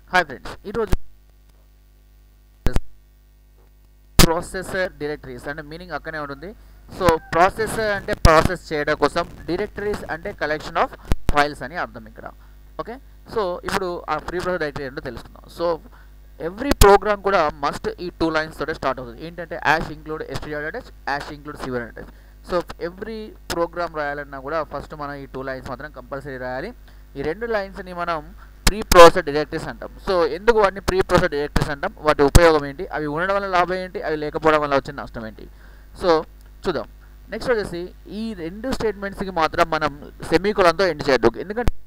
hi friends ఈరోజు processor directories అంటే meaning అక్కనే ఉంటుంది సో ప్రాసెసర్ అంటే ప్రాసెస్ చేయడం కోసం డైరెక్టరీస్ అంటే కలెక్షన్ ఆఫ్ ఫైల్స్ అని అర్థం ఇక్కడ ఓకే సో ఇప్పుడు ఆ ఫ్రీ ప్రాసెస్ డైరెక్టరీ ఏంటో తెలుసుకుందాం సో ఎవ్రీ ప్రోగ్రామ్ కూడా మస్ట్ ఈ టూ లైన్స్ తోటే స్టార్ట్ అవుతుంది ఏంటంటే యాష్ ఇంక్లూడ్ ఎస్టీఆర్ అటాచ్ యాష్ ఇంక్లూడ్ సివర్ అటాచ్ సో ఎవ్రీ ప్రోగ్రామ్ రాయాలన్నా కూడా ఫస్ట్ మనం ఈ టూ లైన్స్ మాత్రం కంపల్సరీ రాయాలి ఈ రెండు లైన్స్ని మనం ప్రీ ప్రాసెస్ డైరెక్టరీస్ అంటాం సో ఎందుకు వాటిని ప్రీ ప్రాసెస్ డైరెక్టరీస్ అంటాం వాటి ఉపయోగం ఏంటి అవి ఉండడం వల్ల లాభం ఏంటి అవి లేకపోవడం వల్ల వచ్చిన నష్టం ఏంటి సో చూద్దాం నెక్స్ట్ వచ్చేసి ఈ రెండు స్టేట్మెంట్స్కి మాత్రం మనం సెమీకోలంతో ఎండ్ చేయొద్దు ఎందుకంటే